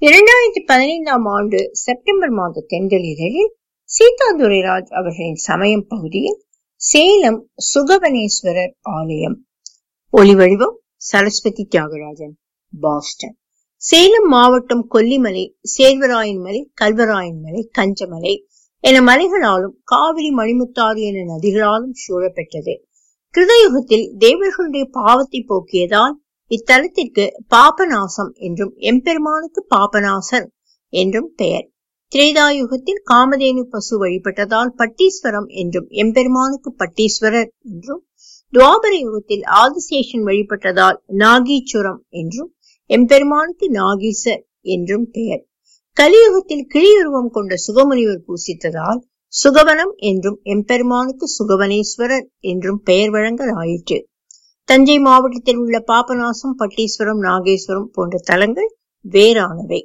இரண்டாயிரத்தி பதினைந்தாம் ஆண்டு செப்டம்பர் மாத தென்றலிதழில் சீதா துரைராஜ் அவர்களின் சமயம் பகுதியில் சேலம் சுகவனேஸ்வரர் ஆலயம் ஒளிவடிவம் சரஸ்வதி தியாகராஜன் பாஸ்டன் சேலம் மாவட்டம் கொல்லிமலை சேர்வராயன் மலை கல்வராயன் மலை கஞ்சமலை என மலைகளாலும் காவிரி மணிமுத்தாறு என நதிகளாலும் சூழப்பெற்றது கிருதயுகத்தில் தேவர்களுடைய பாவத்தை போக்கியதால் இத்தலத்திற்கு பாபநாசம் என்றும் எம்பெருமானுக்கு பாபநாசன் என்றும் பெயர் திரேதாயுகத்தில் காமதேனு பசு வழிபட்டதால் பட்டீஸ்வரம் என்றும் எம்பெருமானுக்கு பட்டீஸ்வரர் என்றும் துவாபர யுகத்தில் ஆதிசேஷன் வழிபட்டதால் நாகீச்சுரம் என்றும் எம்பெருமானுக்கு நாகீசர் என்றும் பெயர் கலியுகத்தில் கிளியுருவம் கொண்ட சுகமுனிவர் பூசித்ததால் சுகவனம் என்றும் எம்பெருமானுக்கு சுகவனேஸ்வரர் என்றும் பெயர் வழங்கலாயிற்று தஞ்சை மாவட்டத்தில் உள்ள பாபநாசம் பட்டீஸ்வரம் நாகேஸ்வரம் போன்ற தலங்கள் வேறானவை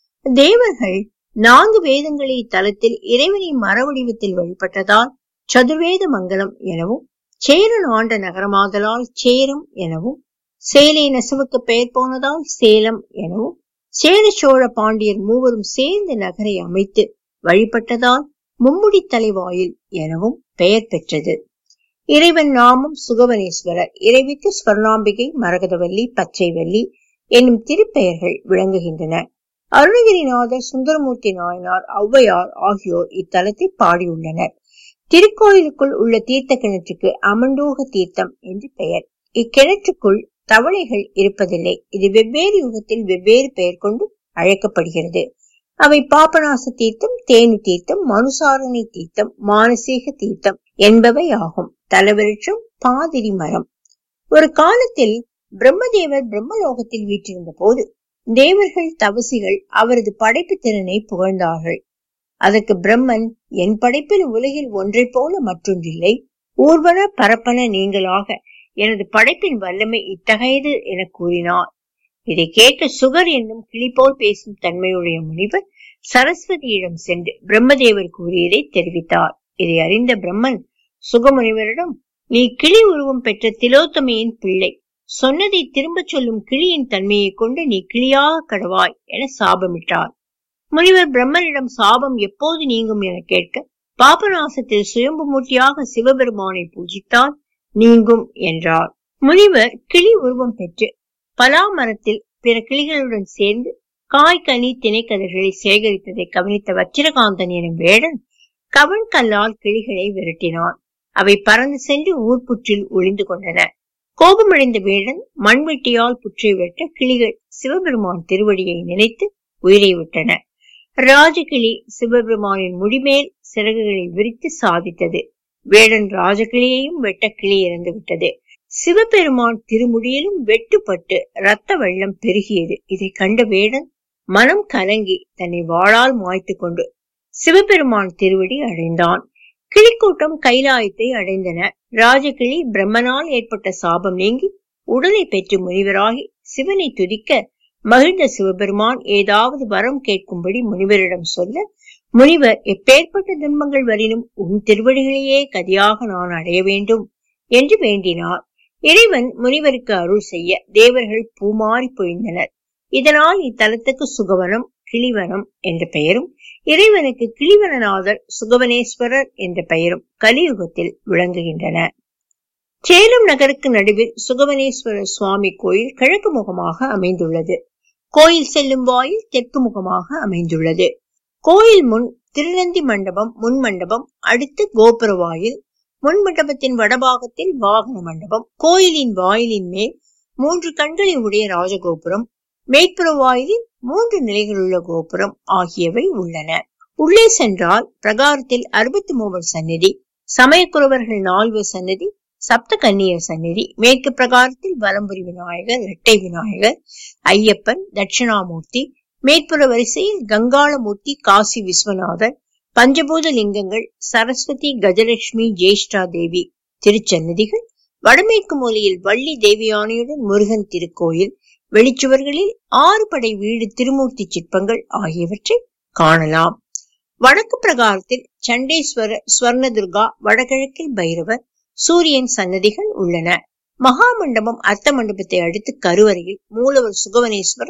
தேவர்கள் நான்கு வேதங்களை இத்தலத்தில் இறைவனை மரவடிவத்தில் வழிபட்டதால் சதுர்வேத மங்கலம் எனவும் சேரன் ஆண்ட நகரமாதலால் சேரம் எனவும் சேலை நெசவுக்கு பெயர் போனதால் சேலம் எனவும் சேர சோழ பாண்டியர் மூவரும் சேர்ந்து நகரை அமைத்து வழிபட்டதால் மும்முடி தலைவாயில் எனவும் பெயர் பெற்றது இறைவன் நாமம் சுகவனேஸ்வரர் இறைவிக்கு ஸ்வர்ணாம்பிகை மரகதவல்லி பச்சைவல்லி என்னும் திருப்பெயர்கள் விளங்குகின்றன அருணகிரிநாதர் சுந்தரமூர்த்தி நாயனார் ஔவையார் ஆகியோர் இத்தலத்தை பாடியுள்ளனர் திருக்கோயிலுக்குள் உள்ள தீர்த்த கிணற்றுக்கு அமண்டோக தீர்த்தம் என்று பெயர் இக்கிணற்றுக்குள் தவளைகள் இருப்பதில்லை இது வெவ்வேறு யுகத்தில் வெவ்வேறு பெயர் கொண்டு அழைக்கப்படுகிறது அவை பாபநாச தீர்த்தம் தேனு தீர்த்தம் மனுசாரணி தீர்த்தம் மானசீக தீர்த்தம் என்பவை ஆகும் தலவிருட்சம் பாதிரி மரம் ஒரு காலத்தில் பிரம்மதேவர் பிரம்மலோகத்தில் வீற்றிருந்த போது தேவர்கள் தவசிகள் அவரது படைப்பு திறனை புகழ்ந்தார்கள் அதற்கு பிரம்மன் என் படைப்பில் உலகில் ஒன்றை போல மற்றொன்றில்லை ஊர்வன பரப்பன நீங்களாக எனது படைப்பின் வல்லமை இத்தகையது என கூறினார் இதை கேட்ட சுகர் என்னும் கிளி போல் பேசும் தன்மையுடைய முனிவர் சரஸ்வதியிடம் சென்று பிரம்மதேவர் கூறியதை தெரிவித்தார் இதை அறிந்த பிரம்மன் சுகமுனிவரிடம் நீ கிளி உருவம் பெற்ற திலோத்தமையின் பிள்ளை சொன்னதை திரும்பச் சொல்லும் கிளியின் தன்மையை கொண்டு நீ கிளியாக கடவாய் என சாபமிட்டார் முனிவர் பிரம்மனிடம் சாபம் எப்போது நீங்கும் என கேட்க பாபநாசத்தில் சுயம்பு மூர்த்தியாக சிவபெருமானை பூஜித்தால் நீங்கும் என்றார் முனிவர் கிளி உருவம் பெற்று பலாமரத்தில் பிற கிளிகளுடன் சேர்ந்து காய் கனி திணைக்கதிர்களை சேகரித்ததை கவனித்த வச்சிரகாந்தன் எனும் வேடன் கவன் கல்லால் கிளிகளை விரட்டினான் அவை பறந்து சென்று ஊர்புற்றில் ஒளிந்து கொண்டன கோபமடைந்த வேடன் மண்வெட்டியால் புற்றை வெட்ட கிளிகள் சிவபெருமான் திருவடியை நினைத்து உயிரை விட்டன ராஜகிளி சிவபெருமானின் முடிமேல் சிறகுகளை விரித்து சாதித்தது வேடன் ராஜகிளியையும் வெட்ட கிளி இறந்து விட்டது சிவபெருமான் திருமுடியிலும் வெட்டுப்பட்டு ரத்த வெள்ளம் பெருகியது இதை கண்ட வேடன் மனம் கலங்கி தன்னை வாழால் மாய்த்து கொண்டு சிவபெருமான் திருவடி அடைந்தான் கிளிக்கூட்டம் கைலாயத்தை அடைந்தன ராஜகிளி பிரம்மனால் ஏற்பட்ட சாபம் நீங்கி உடலை பெற்று முனிவராகி சிவனை துதிக்க மகிழ்ந்த சிவபெருமான் ஏதாவது வரம் கேட்கும்படி முனிவரிடம் சொல்ல முனிவர் எப்பேற்பட்ட துன்பங்கள் வரினும் உன் திருவடிகளையே கதியாக நான் அடைய வேண்டும் என்று வேண்டினார் இறைவன் முனிவருக்கு அருள் செய்ய தேவர்கள் பூமாறி பொழிந்தனர் இதனால் இத்தலத்துக்கு சுகவனம் கிளிவனம் என்ற பெயரும் இறைவனுக்கு கிளிவனநாதர் சுகவனேஸ்வரர் என்ற பெயரும் கலியுகத்தில் விளங்குகின்றன சேலம் நகருக்கு நடுவில் சுகவனேஸ்வரர் சுவாமி கோயில் கிழக்கு முகமாக அமைந்துள்ளது கோயில் செல்லும் வாயில் தெற்கு முகமாக அமைந்துள்ளது கோயில் முன் திருநந்தி மண்டபம் முன் மண்டபம் அடுத்து கோபுர வாயில் முன் மண்டபத்தின் வடபாகத்தில் வாகன மண்டபம் கோயிலின் வாயிலின் மேல் மூன்று கண்களை உடைய ராஜகோபுரம் மேற்புற வாயிலில் மூன்று நிலைகளுள்ள கோபுரம் ஆகியவை உள்ளன உள்ளே சென்றால் பிரகாரத்தில் அறுபத்தி மூவர் சந்நிதி சமயக்குறவர்கள் நால்வர் சன்னதி சப்த கன்னியர் சந்நிதி மேற்கு பிரகாரத்தில் வலம்புரி விநாயகர் இரட்டை விநாயகர் ஐயப்பன் தட்சிணாமூர்த்தி மேற்புற வரிசையில் கங்காளமூர்த்தி காசி விஸ்வநாதர் பஞ்சபூத லிங்கங்கள் சரஸ்வதி கஜலட்சுமி ஜேஷ்டா தேவி திருச்சன்னதிகள் வடமேற்கு மூலையில் வள்ளி தேவியானையுடன் முருகன் திருக்கோயில் வெளிச்சுவர்களில் ஆறு படை வீடு திருமூர்த்தி சிற்பங்கள் ஆகியவற்றை காணலாம் வடக்கு பிரகாரத்தில் சண்டேஸ்வர ஸ்வர்ணதுர்கா வடகிழக்கில் பைரவர் சூரியன் சன்னதிகள் உள்ளன மகா மண்டபம் அர்த்த மண்டபத்தை அடுத்து கருவறையில் மூலவர் சுகவனேஸ்வரர்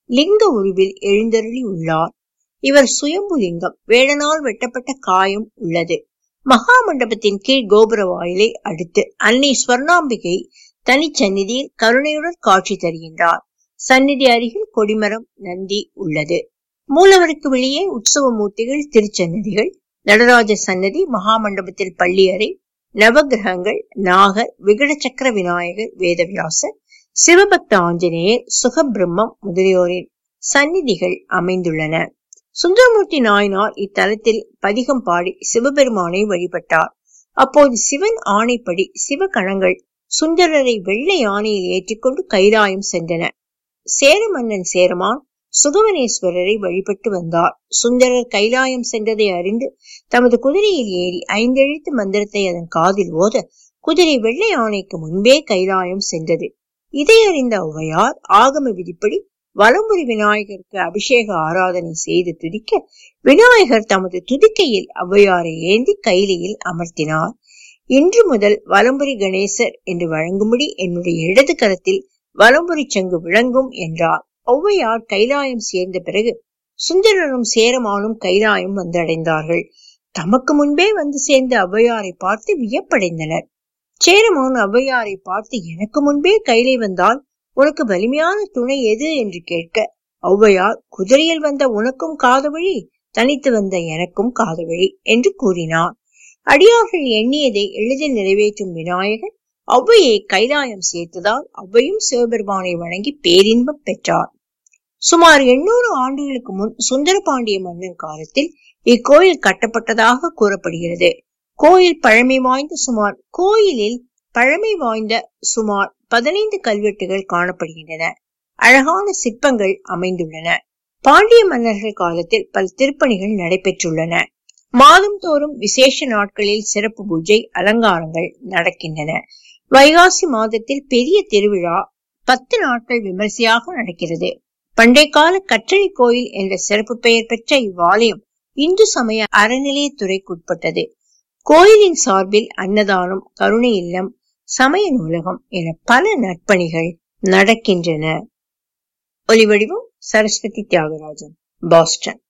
லிங்க உருவில் எழுந்தருளி உள்ளார் இவர் சுயம்பு லிங்கம் வேடனால் வெட்டப்பட்ட காயம் உள்ளது மகா மண்டபத்தின் கீழ் கோபுர வாயிலை அடுத்து அன்னை ஸ்வர்ணாம்பிகை தனிச்சந்நிதியில் கருணையுடன் காட்சி தருகின்றார் சந்நிதி அருகில் கொடிமரம் நந்தி உள்ளது மூலவருக்கு வெளியே உற்சவ மூர்த்திகள் திருச்சன்னதிகள் நடராஜ சன்னதி மகாமண்டபத்தில் பள்ளியறை நவகிரகங்கள் நாகர் விகட சக்கர விநாயகர் வேதவியாசர் சிவபக்த ஆஞ்சநேயர் சுகபிரம்மம் முதலியோரின் சந்நிதிகள் அமைந்துள்ளன சுந்தரமூர்த்தி நாயனார் இத்தலத்தில் பதிகம் பாடி சிவபெருமானை வழிபட்டார் அப்போது சிவன் ஆணைப்படி சிவகணங்கள் சுந்தரரை வெள்ளை யானையில் ஏற்றிக்கொண்டு கைலாயம் சென்றன சேர மன்னன் சேரமான் சுகவனேஸ்வரரை வழிபட்டு வந்தார் சுந்தரர் கைலாயம் சென்றதை அறிந்து தமது குதிரையில் ஏறி ஐந்தெழுத்து மந்திரத்தை அதன் காதில் ஓத குதிரை வெள்ளை யானைக்கு முன்பே கைலாயம் சென்றது இதை அறிந்த ஔவையார் ஆகம விதிப்படி வலம்புரி விநாயகருக்கு அபிஷேக ஆராதனை செய்து துதிக்க விநாயகர் தமது துதிக்கையில் ஔவையாரை ஏந்தி கைலியில் அமர்த்தினார் இன்று முதல் வலம்புரி கணேசர் என்று வழங்கும்படி என்னுடைய இடது கரத்தில் வலம்புரி சங்கு விளங்கும் என்றார் ஔவையார் கைலாயம் சேர்ந்த பிறகு சுந்தரரும் சேரமானும் கைலாயம் வந்தடைந்தார்கள் தமக்கு முன்பே வந்து சேர்ந்த ஔவையாரை பார்த்து வியப்படைந்தனர் சேரமான் ஔவையாரை பார்த்து எனக்கு முன்பே கைலை வந்தால் உனக்கு வலிமையான துணை எது என்று கேட்க ஔவையார் குதிரையில் வந்த உனக்கும் காதவழி தனித்து வந்த எனக்கும் காதவழி என்று கூறினார் அடியார்கள் எண்ணியதை எளிதில் நிறைவேற்றும் விநாயகர் ஔவையை கைலாயம் சேர்த்ததால் ஔவையும் சிவபெருமானை வணங்கி பேரின்பம் பெற்றார் சுமார் எண்ணூறு ஆண்டுகளுக்கு முன் சுந்தரபாண்டிய மன்னன் காலத்தில் இக்கோயில் கட்டப்பட்டதாக கூறப்படுகிறது கோயில் பழமை வாய்ந்த சுமார் கோயிலில் பழமை வாய்ந்த சுமார் பதினைந்து கல்வெட்டுகள் காணப்படுகின்றன அழகான சிற்பங்கள் அமைந்துள்ளன பாண்டிய மன்னர்கள் காலத்தில் பல திருப்பணிகள் நடைபெற்றுள்ளன மாதம் தோறும் விசேஷ நாட்களில் சிறப்பு பூஜை அலங்காரங்கள் நடக்கின்றன வைகாசி மாதத்தில் பெரிய திருவிழா பத்து நாட்கள் விமரிசையாக நடக்கிறது பண்டை கால கற்றளி கோயில் என்ற சிறப்பு பெயர் பெற்ற இவ்வாலயம் இந்து சமய அறநிலையத்துறைக்குட்பட்டது கோயிலின் சார்பில் அன்னதானம் கருணை இல்லம் சமய நூலகம் என பல நற்பணிகள் நடக்கின்றன ஒலிவடிவம் சரஸ்வதி தியாகராஜன் பாஸ்டன்